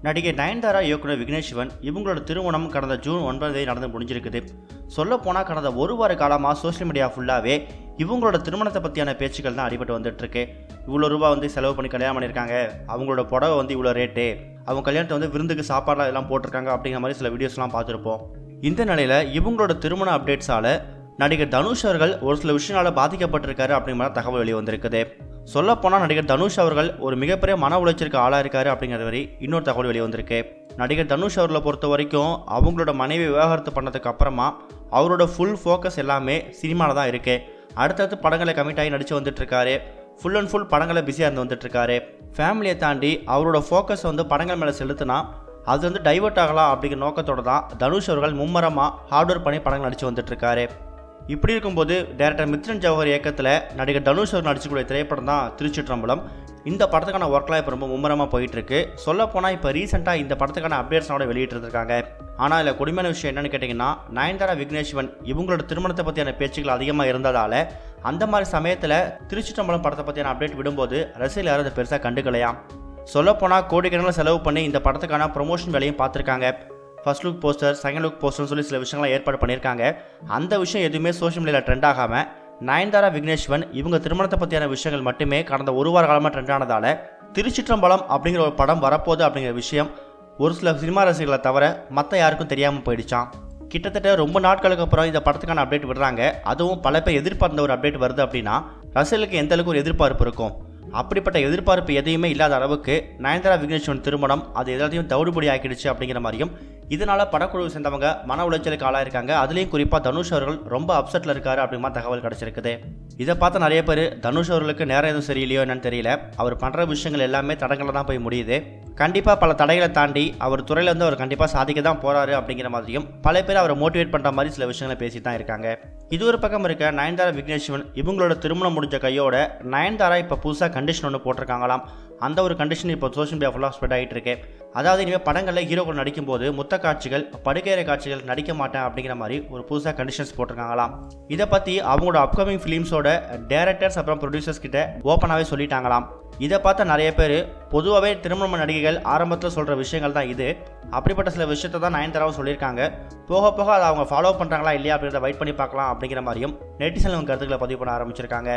நடிகை நயன்தாரா இயக்குனர் விக்னேஷ் சிவன் இவங்களோட திருமணம் கடந்த ஜூன் ஒன்பதாம் தேதி நடந்து முடிஞ்சிருக்குது சொல்லப்போனால் கடந்த ஒரு வார காலமாக சோஷியல் மீடியா ஃபுல்லாகவே இவங்களோட திருமணத்தை பற்றியான பேச்சுக்கள் தான் அடிபட்டு வந்துட்டு இருக்கு இவ்வளோ ரூபா வந்து செலவு பண்ணி கல்யாணம் பண்ணியிருக்காங்க அவங்களோட புடவை வந்து இவ்வளோ ரேட்டு அவங்க கல்யாணத்தை வந்து விருந்துக்கு சாப்பாடுலாம் எல்லாம் போட்டிருக்காங்க அப்படிங்கிற மாதிரி சில வீடியோஸ்லாம் பார்த்துருப்போம் இந்த நிலையில் இவங்களோட திருமண அப்டேட்ஸால் நடிகர் தனுஷ் அவர்கள் ஒரு சில விஷயனால பாதிக்கப்பட்டிருக்காரு அப்படிங்கிற மாதிரி தகவல் வெளியே வந்திருக்குது சொல்லப்போனால் நடிகர் தனுஷ் அவர்கள் ஒரு மிகப்பெரிய மன உளைச்சலுக்கு ஆளாக இருக்காரு அப்படிங்கிற வரை இன்னொரு தகவல் வெளியே வந்திருக்கு நடிகர் தனுஷ் அவர்களை பொறுத்த வரைக்கும் அவங்களோட மனைவி விவாகரத்து பண்ணதுக்கு அப்புறமா அவரோட ஃபுல் ஃபோக்கஸ் எல்லாமே சினிமாவில் தான் இருக்கு அடுத்தடுத்து படங்களை கமிட் ஆகி நடிச்சு வந்துட்டு இருக்காரு ஃபுல் அண்ட் ஃபுல் படங்களை பிஸியாக இருந்து வந்துட்டு இருக்காரு ஃபேமிலியை தாண்டி அவரோட ஃபோக்கஸ் வந்து படங்கள் மேலே செலுத்தினா அது வந்து டைவர்ட் ஆகலாம் அப்படிங்கிற நோக்கத்தோட தான் தனுஷ் அவர்கள் மும்மரமாக ஹார்ட் ஒர்க் பண்ணி படங்கள் நடிச்சு வந்துட்டு இருக்காரு இப்படி இருக்கும்போது டேரக்டர் மித்ரன் ஜவஹர் இயக்கத்தில் நடிகர் தனுஷ் அவர் நடிச்சக்கூடிய திரைப்படம் தான் திருச்சிற்றம்பலம் இந்த படத்துக்கான ஒர்க்லாம் இப்போ ரொம்ப மும்முரமாக போயிட்டு இருக்கு சொல்லப்போனால் இப்போ ரீசெண்டாக இந்த படத்துக்கான அப்டேட்ஸோட வெளியிட்டிருக்காங்க ஆனால் இதில் கொடுமையான விஷயம் என்னன்னு கேட்டிங்கன்னா நயன்தாரா விக்னேஷ்வன் இவங்களோட திருமணத்தை பற்றியான பேச்சுக்கள் அதிகமாக இருந்ததால் அந்த மாதிரி சமயத்தில் திருச்சிற்றம்பலம் படத்தை பற்றியான அப்டேட் விடும்போது ரசிகர்கள் யாரும் அதை பெருசாக கண்டுக்கலையாம் சொல்லப்போனால் கோடிக்கணக்கில் செலவு பண்ணி இந்த படத்துக்கான ப்ரொமோஷன் வேலையும் பார்த்துருக்காங்க first look poster second look போஸ்டர்னு சொல்லி சில விஷயங்களை ஏற்பாடு பண்ணியிருக்காங்க அந்த விஷயம் எதுவுமே சோஷியல் மீடியாவில் ட்ரெண்ட் ஆகாமல் நயன்தாரா விக்னேஷ்வன் இவங்க திருமணத்தை பற்றியான விஷயங்கள் மட்டுமே கடந்த ஒரு வார காலமாக ட்ரெண்ட் ஆனதால் திருச்சிற்றம்பலம் அப்படிங்கிற ஒரு படம் வரப்போகுது அப்படிங்கிற விஷயம் ஒரு சில சினிமா ரசிகர்களை தவிர மற்ற யாருக்கும் தெரியாமல் போயிடுச்சான் கிட்டத்தட்ட ரொம்ப நாட்களுக்கு அப்புறம் இந்த படத்துக்கான அப்டேட் விடுறாங்க அதுவும் பல பேர் எதிர்பார்த்த ஒரு அப்டேட் வருது அப்படின்னா ரசிகர்களுக்கு எந்த அளவுக்கு ஒரு எதிர்பார்ப்பு இருக்கும் அப்படிப்பட்ட எதிர்பார்ப்பு எதையுமே இல்லாத அளவுக்கு நயன்தாரா விக்னேஸ்வரன் திருமணம் அது எல்லாத்தையும் தவிடுபடி ஆக்கிடுச்சு அப்படிங்கிற மாதிரியும் இதனால படக்குழுவை சேர்ந்தவங்க மன உளைச்சலுக்கு ஆளாயிருக்காங்க அதுலேயும் குறிப்பாக தனுஷ் அவர்கள் ரொம்ப அப்செட்டில் இருக்காரு அப்படிங்கிற மாதிரி தகவல் கிடைச்சிருக்குது இதை பார்த்த நிறைய பேர் தனுஷ் அவர்களுக்கு நேரம் எதுவும் சரியில்லையோ என்னன்னு தெரியல அவர் பண்ணுற விஷயங்கள் எல்லாமே தடங்களில் தான் போய் முடியுது கண்டிப்பாக பல தடைகளை தாண்டி அவர் துறையில் வந்து அவர் கண்டிப்பாக சாதிக்க தான் போகிறாரு அப்படிங்கிற மாதிரியும் பல பேர் அவரை மோட்டிவேட் பண்ணுற மாதிரி சில விஷயங்களை பேசி தான் இருக்காங்க இது ஒரு பக்கம் இருக்க நயன்தாரா விக்னேஷ்வன் இவங்களோட திருமணம் முடிஞ்ச கையோட நயன்தாரா இப்போ புதுசாக கண்டிஷன் ஒன்று போட்டிருக்காங்களாம் அந்த ஒரு கண்டிஷன் இப்போ சோஷியல் மீடியா ஃபுல்லாக ஸ்ப்ரெட் ஆகிட்டு இருக்கு அதாவது இனிமேல் படங்களில் ஹீரோக்கள் நடிக்கும்போது முத்த காட்சிகள் படுக்கையறை காட்சிகள் நடிக்க மாட்டேன் அப்படிங்கிற மாதிரி ஒரு புதுசாக கண்டிஷன்ஸ் போட்டிருக்காங்களாம் இதை பற்றி அவங்களோட அப்கமிங் ஃபிலிம்ஸோட டேரக்டர்ஸ் அப்புறம் ப்ரொடியூசர்ஸ் கிட்ட ஓப்பனாகவே சொல்லிட்டாங்களாம் இதை பார்த்த நிறைய பேர் பொதுவாகவே திருமண நடிகைகள் ஆரம்பத்தில் சொல்கிற விஷயங்கள் தான் இது அப்படிப்பட்ட சில விஷயத்தை தான் நயன்தாராவும் சொல்லியிருக்காங்க போக போக அதை அவங்க ஃபாலோ பண்ணுறாங்களா இல்லையா அப்படின்றத வெயிட் பண்ணி பார்க்கலாம் அப்படிங்கிற மாதிரியும் நெட்டிசன் அவங்க கருத்துக்களை பதிவு பண்ண ஆரம்பிச்சிருக்காங்க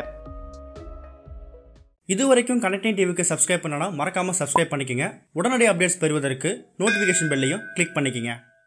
இது வரைக்கும் கனெக்டிங் டிவிக்கு சப்ஸ்கிரைப் பண்ணனா மறக்காமல் சப்ஸ்கிரைப் பண்ணிக்கங்க உடனடி அப்டேட்ஸ் பெறுவதற்கு நோட்டிஃபிகேஷன் பெல்லையும் கிளிக் பண்ணிக்கங்க